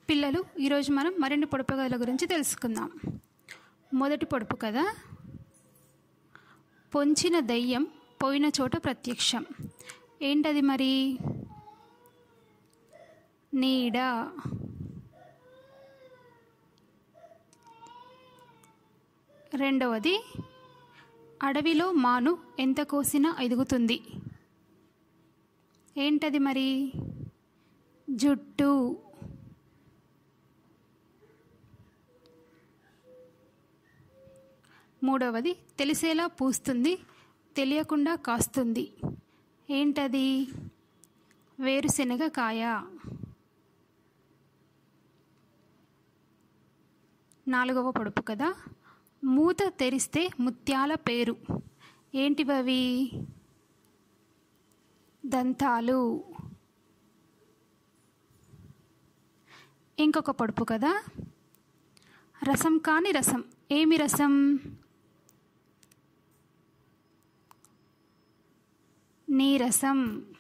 పిల్లలు ఈరోజు మనం మరిన్ని పొడుపు కథల గురించి తెలుసుకుందాం మొదటి పొడుపు కథ పొంచిన దయ్యం పోయిన చోట ప్రత్యక్షం ఏంటది మరి నీడ రెండవది అడవిలో మాను ఎంత కోసినా ఎదుగుతుంది ఏంటది మరి జుట్టు మూడవది తెలిసేలా పూస్తుంది తెలియకుండా కాస్తుంది ఏంటది వేరుశెనగ కాయ నాలుగవ పొడుపు కదా మూత తెరిస్తే ముత్యాల పేరు ఏంటివవి దంతాలు ఇంకొక పొడుపు కదా రసం కాని రసం ఏమి రసం నీరసం